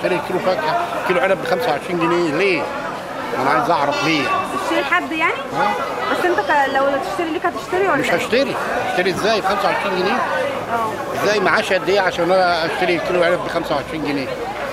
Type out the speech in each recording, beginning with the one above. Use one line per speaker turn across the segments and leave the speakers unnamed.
اشتري كيلو فاكهه كيلو عنب ب 25 جنيه ليه؟ انا عايز اعرف ليه يعني
تشتري لحد يعني بس انت ك- لو تشتري ليك هتشتري ولا
مش
إيه؟
هشتري اشتري ازاي ب 25 جنيه
اه
ازاي معاشي قد ايه عشان انا اشتري كيلو عنب ب 25 جنيه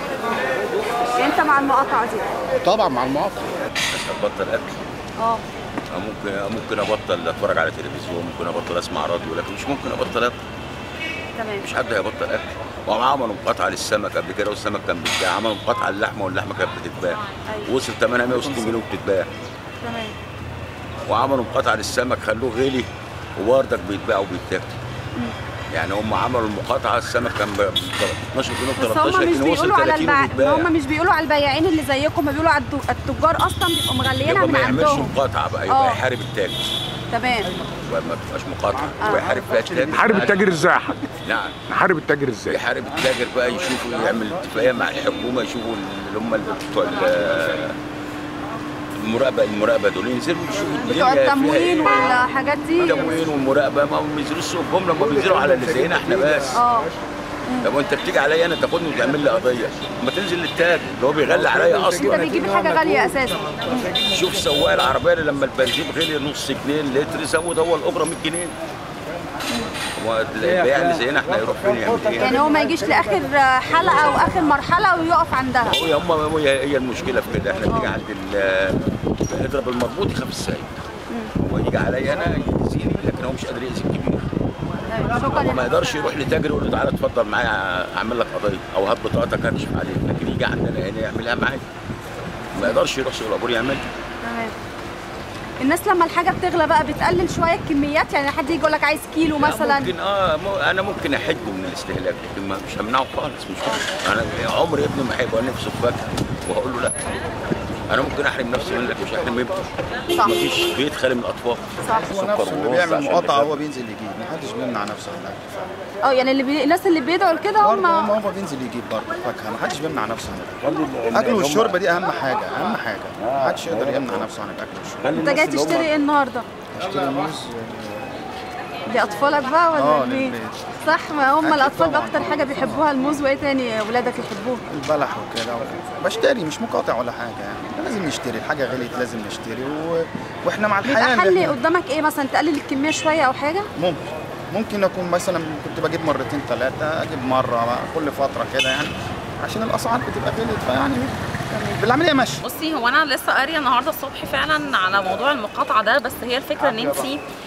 يعني انت مع المقاطعه دي
طبعا مع المقاطعه
بس ابطل اكل
اه
أو ممكن ممكن ابطل اتفرج على تلفزيون ممكن ابطل اسمع راديو لكن مش ممكن ابطل اكل
تمام
مش حد هيبطل اكل وهم عملوا مقاطعه للسمك قبل كده والسمك كان بيتباع عملوا مقاطعه للحمه واللحمه كانت بتتباع
أيوة.
وصل ثمنها 160 جنيه وبتتباع
تمام
وعملوا مقاطعه للسمك خلوه غلي وبرضك بيتباع وبيتاكل يعني هم عملوا المقاطعه السمك كان ب 12 جنيه
بس
ب 13
هم مش
لكن وصل
بيقولوا على
30
البع...
وبيتباع
هم مش بيقولوا على البياعين اللي زيكم هم بيقولوا على التو- التجار اصلا بيبقوا مغليينها
يبقى
من
ما يعملش
عندهم
مقاطعه بقى
آه.
يبقى يحارب التاجر
تمام
وما تبقاش مقاطعه
آه.
يبقى يحارب فيها التاجر
نحارب التاجر ازاي يا حاج؟
نعم
نحارب التاجر ازاي؟
يحارب التاجر بقى يشوفوا يعمل اتفاقيه مع الحكومه يشوفوا اللي هم اللي بتوع ال- المراقبه المراقبه دول ينزلوا يشوفوا الدنيا
بتوع
فيها
التموين
إيه.
والحاجات دي
التموين والمراقبه ما هم بينزلوا السوق هم لما بينزلوا على اللي زينا احنا بس
اه
طب وانت بتيجي عليا انا تاخدني وتعمل لي قضيه ما تنزل للتاجر اللي هو بيغلي عليا
انت
اصلا
بيجيب الحاجه غاليه اساسا
شوف سواق العربيه اللي لما البنزين غلي نص جنيه اللتر زود هو الاجره 100 جنيه هو البياع اللي زينا احنا يروح فين يعمل ايه
يعني هو ما يجيش لاخر حلقه او اخر مرحله ويقف عندها
هو هم هو هي المشكله في كده احنا بنيجي عند ال- اضرب المربوط يخاف السايق هو يجي عليا انا يأذيني لكن هو مش قادر يأذي الكبير
شكرا
هو ما يقدرش يروح لتاجر يقول له تعالى اتفضل معايا اعمل لك قضيه او هات بطاقتك اكشف عليك لكن يجي عندنا هنا يعملها معايا ما يقدرش يروح سوق العبور يعملها
تمام الناس لما الحاجه بتغلى بقى بتقلل شويه الكميات يعني حد يجي يقول لك عايز كيلو
لا،
مثلا
ممكن اه مو- انا ممكن احده من الاستهلاك لكن ما- مش همنعه خالص مش ممكن. انا عمري ابني ما هيبقى نفسه في فاكهه وهقول له لا انا ممكن احرم نفسي منك مش احرم ابني
صح.
مفيش بيت خالي من الاطفال
صح
هو
سكر
نفسه اللي
ورز
بيعمل
عشان
مقاطعه
يخاف.
هو بينزل يجيب محدش بيمنع نفسه عن الاكل
اه يعني اللي بي... الناس اللي بيدعوا لكده
برضه
هم
هو هو بينزل يجيب برضه فاكهه محدش بيمنع نفسه عن الاكل الاكل والشرب دي اهم حاجه اهم حاجه محدش يقدر يمنع نفسه عن الاكل والشرب
انت جاي تشتري ايه النهارده؟
اشتري موز
لاطفالك بقى ولا
اه
لمين؟
للبيت.
صح ما هم
أكيد
الاطفال
طبعاً.
اكتر حاجه بيحبوها الموز وايه تاني ولادك يحبوه؟
البلح وكده بشتري مش مقاطع ولا حاجه يعني لازم نشتري الحاجه غليت لازم نشتري و... واحنا مع الحياه
بيبقى
اللي
حل
إحنا-
قدامك ايه مثلا تقلل الكميه شويه او حاجه؟
ممكن ممكن اكون مثلا كنت بجيب مرتين ثلاثه اجيب مره بقى كل فتره كده يعني عشان الاسعار بتبقى غلت فيعني بالعمليه ماشيه
بصي هو انا لسه قاريه النهارده الصبح فعلا على موضوع المقاطعه ده بس هي الفكره ان انت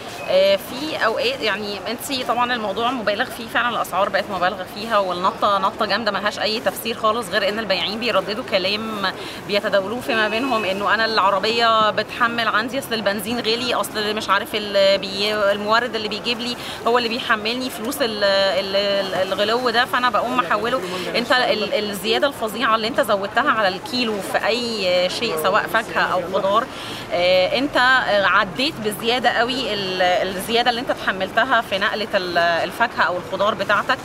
في اوقات يعني انت طبعا الموضوع مبالغ فيه فعلا الاسعار بقت مبالغ فيها والنطه نطه جامده ملهاش اي تفسير خالص غير ان البياعين بيرددوا كلام بيتداولوه فيما بينهم انه انا العربيه بتحمل عندي اصل البنزين غلي اصل مش عارف ال- بي المورد اللي بيجيب لي هو اللي بيحملني فلوس ال- ال- الغلو ده فانا بقوم محوله انت ال- الزياده الفظيعه اللي انت زودتها على الكيلو في اي شيء سواء فاكهه او خضار آه، انت آه، عديت بزياده قوي ال- الزياده اللي انت تحملتها في نقله ال- الفاكهه او الخضار بتاعتك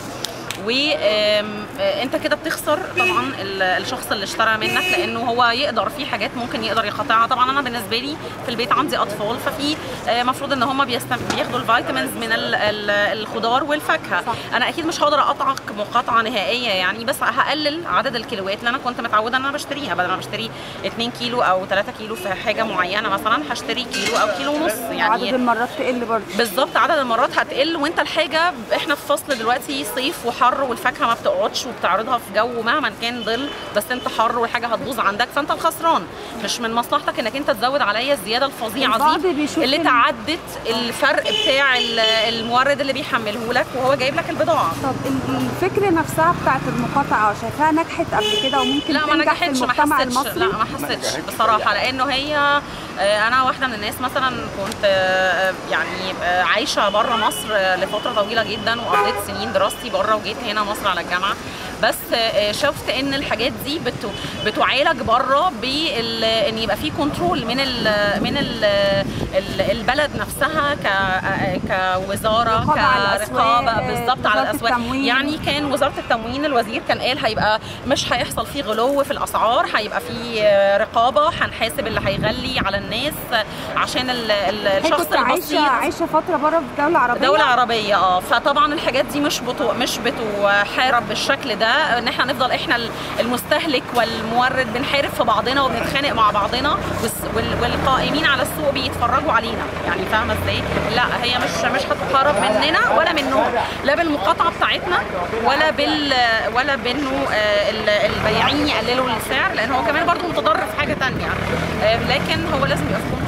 وانت كده بتخسر طبعا ال- الشخص اللي اشترى منك لانه هو يقدر في حاجات ممكن يقدر يقاطعها طبعا انا بالنسبه لي في البيت عندي اطفال ففي المفروض ان هم بياخدوا الفيتامينز من ال- ال- الخضار والفاكهه
صح.
انا اكيد مش هقدر اقطعك مقاطعه نهائيه يعني بس هقلل عدد الكيلوات اللي انا كنت متعوده ان انا بشتريها بدل ما بشتري 2 كيلو او 3 كيلو في حاجه معينه مثلا هشتري كيلو او كيلو ونص
عدد
يعني
المرات تقل برضه
بالظبط عدد المرات هتقل وانت الحاجه احنا في فصل دلوقتي صيف وحر والفاكهه ما بتقعدش وبتعرضها في جو مهما كان ظل بس انت حر والحاجه هتبوظ عندك فانت الخسران مش من مصلحتك انك انت تزود عليا الزياده الفظيعه
البعض
دي
بيشوف
اللي
إن-
تعدت الفرق بتاع ال- المورد اللي بيحمله لك وهو جايب لك البضاعه
طب ال- الفكره نفسها بتاعت المقاطعه شايفاها نجحت قبل كده وممكن
لا ما
تنجح في
نجحتش ما
المجتمع
حسيتش
المصري
لا ما حسيتش بصراحه لانه هي آه، انا واحده من الناس مثلا كنت آه، يعني آه، عايشه بره مصر آه، لفتره طويله جدا وقضيت سنين دراستي بره وجيت هنا مصر على الجامعه بس آه، شفت ان الحاجات دي بت- بتعالج بره بال ان يبقى في كنترول من ال من ال ال- البلد نفسها ك كوزاره
رقابة على الأسواق،
كرقابه
آه،
بالظبط على
وزارة
الاسواق
التموين.
يعني كان وزاره التموين الوزير كان قال هيبقى مش هيحصل فيه غلو في الاسعار هيبقى فيه آه، رقابه هنحاسب اللي هيغلي على الناس آه، عشان ال- ال-
هي
الشخص
كنت عايشه
البسيط
عايشه فتره بره في دوله عربيه
دولة عربية اه فطبعا الحاجات دي مش بتو مش بتحارب بالشكل ده ان احنا نفضل احنا المستهلك والمورد بنحارب في بعضنا وبنتخانق مع بعضنا والس- وال- والقائمين على السوق بيتفرجوا علينا يعني فاهمه ازاي لا هي مش مش هتتقرب مننا ولا منهم لا بالمقاطعه بتاعتنا ولا بال ولا بانه آه، ال- البياعين يقللوا السعر لان هو كمان برضو متضرر في حاجه تانية آه، لكن هو لازم يبقى في